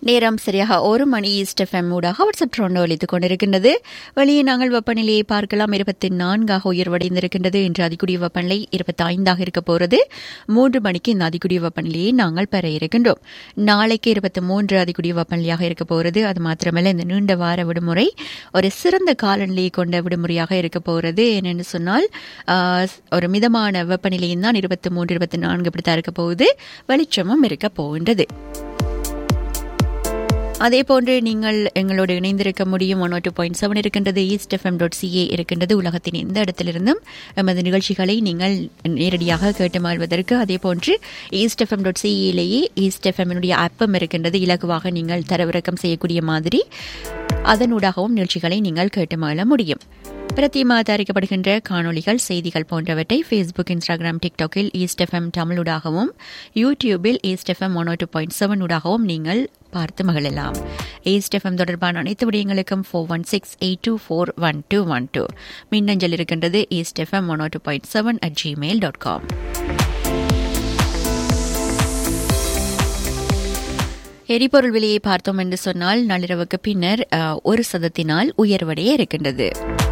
நேரம் சரியாக ஒரு மணி ஈஸ்ட் எஃப்எம் ஊடாக வாட்ஸ்அப் ட்ரோண்டு ஒலித்துக் கொண்டிருக்கின்றது வெளியே நாங்கள் வெப்பநிலையை பார்க்கலாம் இருபத்தி நான்காக உயர்வடைந்திருக்கின்றது இன்று அதிகுடிய வெப்பநிலை இருபத்தி ஐந்தாக இருக்க போகிறது மூன்று மணிக்கு இந்த அதிகுடிய வெப்பநிலையை நாங்கள் பெற இருக்கின்றோம் நாளைக்கு இருபத்தி மூன்று அதிகுடிய வெப்பநிலையாக இருக்க போகிறது அது மாத்திரமல்ல இந்த நீண்ட வார விடுமுறை ஒரு சிறந்த காலநிலையை கொண்ட விடுமுறையாக இருக்க போகிறது ஏனென்று சொன்னால் ஆஹ், ஒரு மிதமான வெப்பநிலையும் தான் இருபத்தி மூன்று இருபத்தி நான்கு இப்படித்தான் இருக்க போகுது வெளிச்சமும் இருக்க போகின்றது அதே போன்று நீங்கள் எங்களோடு இணைந்திருக்க முடியும் ஒன் டூ பாயிண்ட் செவன் இருக்கின்றது ஈஸ்ட் எஃப்எம் டாட் சிஏ இருக்கின்றது உலகத்தின் எந்த இடத்திலிருந்தும் எமது நிகழ்ச்சிகளை நீங்கள் நேரடியாக கேட்டு மாறுவதற்கு அதே போன்று ஈஸ்ட் எஃப்எம் டாட் சிஏலேயே ஈஸ்ட் எஃப்எம்னுடைய ஆப்பம் இருக்கின்றது இலகுவாக நீங்கள் தரவிறக்கம் செய்யக்கூடிய மாதிரி அதனூடாகவும் நிகழ்ச்சிகளை நீங்கள் கேட்டு மாற முடியும் பிரத்தியமாக தயாரிக்கப்படுகின்ற காணொளிகள் செய்திகள் போன்றவற்றை ஃபேஸ்புக் இன்ஸ்டாகிராம் டிக்டாக்கில் ஈஸ்ட் எஃப்எம் தமிழூடாகவும் யூடியூபில் east FM one two point seven ஊடாகவும் நீங்கள் பார்த்து மகிழலாம் ஈஸ்ட் எஃப்எம் தொடர்பான அனைத்து விடயங்களுக்கும் four one six eight two four one two one two மின்னஞ்சல் இருக்கின்றது east FM one two point seven at Gmail dot com எரிபொருள் விலையை பார்த்தோம் என்று சொன்னால் நள்ளிரவுக்கு பின்னர் அஹ், ஒரு சதத்தினால் உயர்வடைய இருக்கின்றது